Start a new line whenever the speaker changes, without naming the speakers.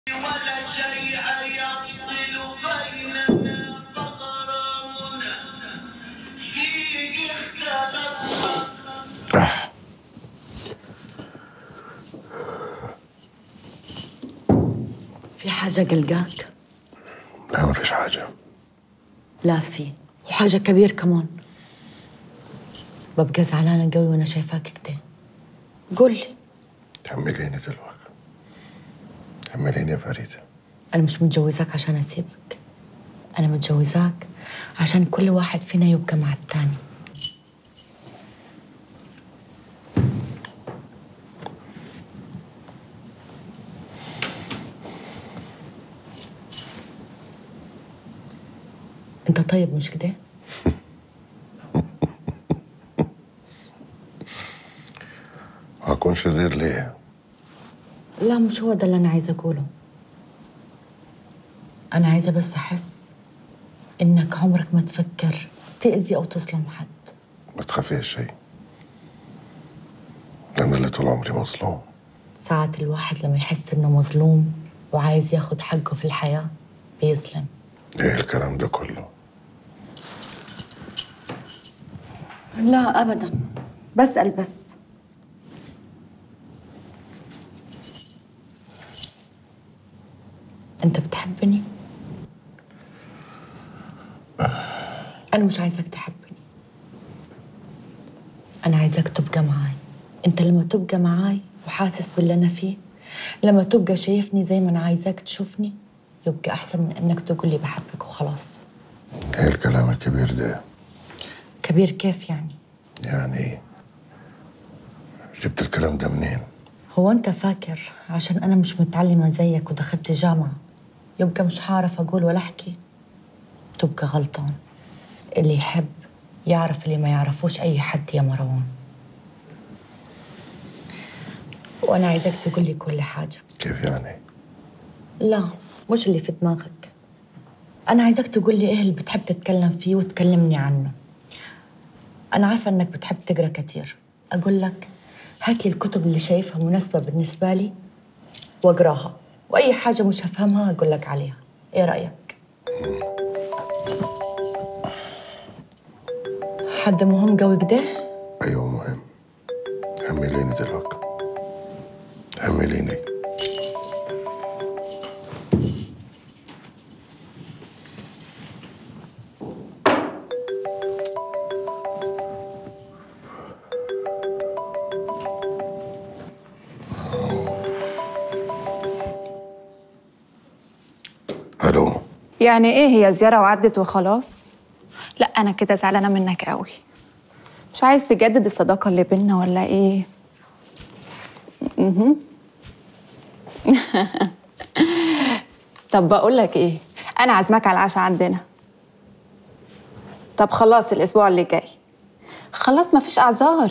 ولا شيء يفصل بيننا فغرامنا فيك اختلفنا
في حاجة قلقاك؟
لا ما فيش حاجة
لا في وحاجة كبير كمان ببقى زعلانة قوي وأنا شايفاك كده قول لي
كمليني دلوقتي كمليني يا فريدة
أنا مش متجوزاك عشان أسيبك أنا متجوزاك عشان كل واحد فينا يبقى مع التاني أنت طيب مش كده؟
هكون شرير ليه؟
لا مش هو ده اللي أنا عايزة أقوله أنا عايزة بس أحس إنك عمرك ما تفكر تأذي أو تظلم حد
ما تخافيش شيء أنا اللي طول عمري مظلوم
ساعات الواحد لما يحس إنه مظلوم وعايز ياخد حقه في الحياة بيظلم
إيه الكلام ده كله؟
لا أبدا بسأل بس أنت بتحبني؟ أنا مش عايزك تحبني أنا عايزك تبقى معاي أنت لما تبقى معاي وحاسس باللي أنا فيه لما تبقى شايفني زي ما أنا عايزاك تشوفني يبقى أحسن من إنك تقول لي بحبك وخلاص
إيه الكلام الكبير ده؟
كبير كيف يعني؟
يعني إيه؟ جبت الكلام ده منين؟
هو أنت فاكر عشان أنا مش متعلمة زيك ودخلت جامعة يبقى مش هعرف أقول ولا أحكي تبقى غلطان اللي يحب يعرف اللي ما يعرفوش أي حد يا مروان وأنا عايزاك تقول لي كل حاجة
كيف يعني؟
لا مش اللي في دماغك أنا عايزاك تقول لي إيه اللي بتحب تتكلم فيه وتكلمني عنه أنا عارفة إنك بتحب تقرأ كتير أقول لك هات لي الكتب اللي شايفها مناسبة بالنسبة لي وأقراها وأي حاجة مش هفهمها أقول لك عليها إيه رأيك؟ حد مهم قوي كده؟
أيوه مهم كمليني دلوقتي كمليني ألو
يعني ايه هي زيارة وعدت وخلاص؟ لا أنا كده زعلانة منك قوي مش عايز تجدد الصداقة اللي بينا ولا ايه؟ مهم. طب بقول لك ايه؟ أنا عازماك على العشاء عندنا طب خلاص الأسبوع اللي جاي خلاص مفيش أعذار